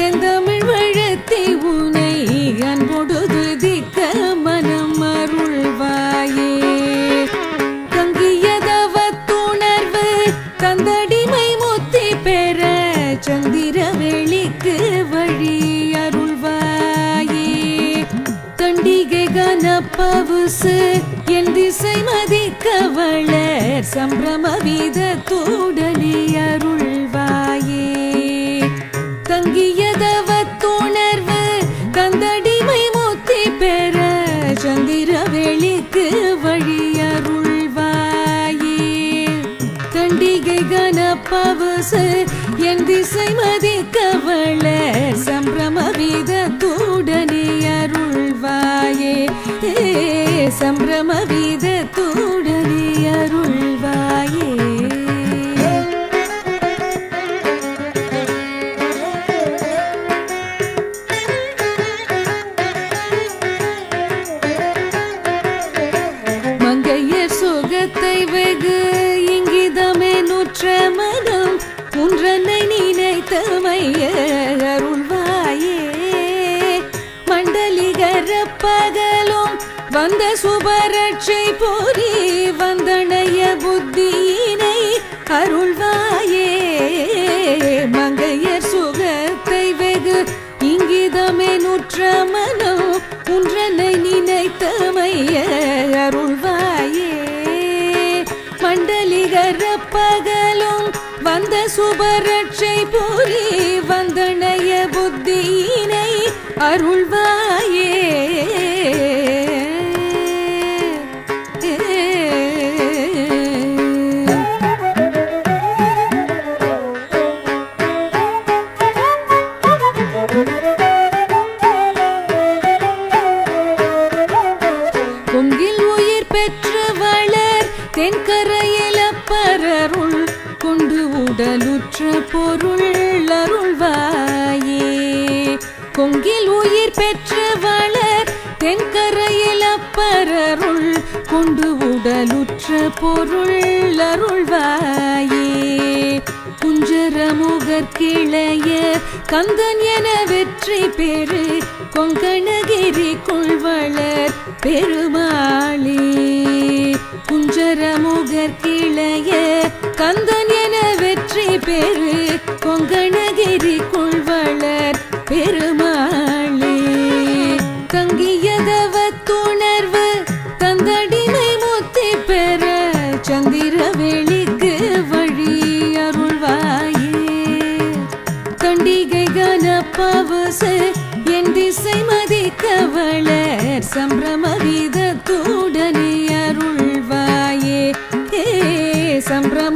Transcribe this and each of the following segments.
செந்தமிழ் வழத்தி உனை அன்பொடு துதிக்க மனம் அருள்வாயே தங்கியதவத்துணர்வு தந்தடிமை முத்தி பெற சந்திர வெளிக்கு வழி அருள்வாயே தண்டிகை கனப்பவுசு என் திசை மதிக்க வளர் சம்பிரம வீதத்தோடனே அருள்வாயே தங்கியதவத்துணர்வு தந்தடிமை முத்தி பெற சந்திர வெளிக்கு வழி அருள்வாயே தண்டிகை கனப்பவுசு என் திசை மதிக்க வளர் சம்பிரம வீதத்தோடனே அருள்வாயே ஏ, சம்பிரம வீதத்தோடனே அருள்வாயே மங்கையர் சுகத்தை வெகு இங்கிதமே நுற்ற மனம் உன்றனை நினைத்தமைய அருள்வாயே மண்டலிகர பகலும் வந்த சுபரட்சை போரி வந்தனைய புத்தியினை அருள்வாயே மங்கையர் சுகத்தை வெகு இங்கிதமே நுற்ற மனம் உன்றனை நினைத்தமைய அருள்வாயே மண்டலிகர பகலும் வந்த சுபரட்சை போரி வந்தனைய புத்தியினை அருள்வாயே பொங்கில் உயிர் பெற்று வளர் தென்கரையில் அப்பரருள் கொண்டு உடலுற்ற பொருள் அருள்வாயே கொங்கில் உயிர் பெற்று வளர் தென்கரையில் அப்பரருள் கொண்டு உடலுற்ற பொருள் அருள்வாயே குஞ்சரமுகர் கிளைய கந்தன் என வெற்றி பெரு கொங்கணகிரி கொள்வளர் பெருமாளே குஞ்சரமுகர் கிளைய கந்தன் என வெற்றி பெரு கொங்கணகிரி கொள்வளர் பெருமாளே தங்கியதவத்துணர்வு தந்தடிமை முத்தி பெற சந்திர வெளிக்கு வழி அருள்வாயே தண்டிகை கனப்பவுசு என் திசை மதிக்க வளர் சம்பிரம வீதத்தோடனே அருள்வாயே ஏ சம்பிரம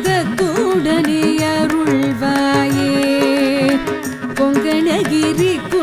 வீதத்தோடனே அருள்வாயே பொங்கனகிரி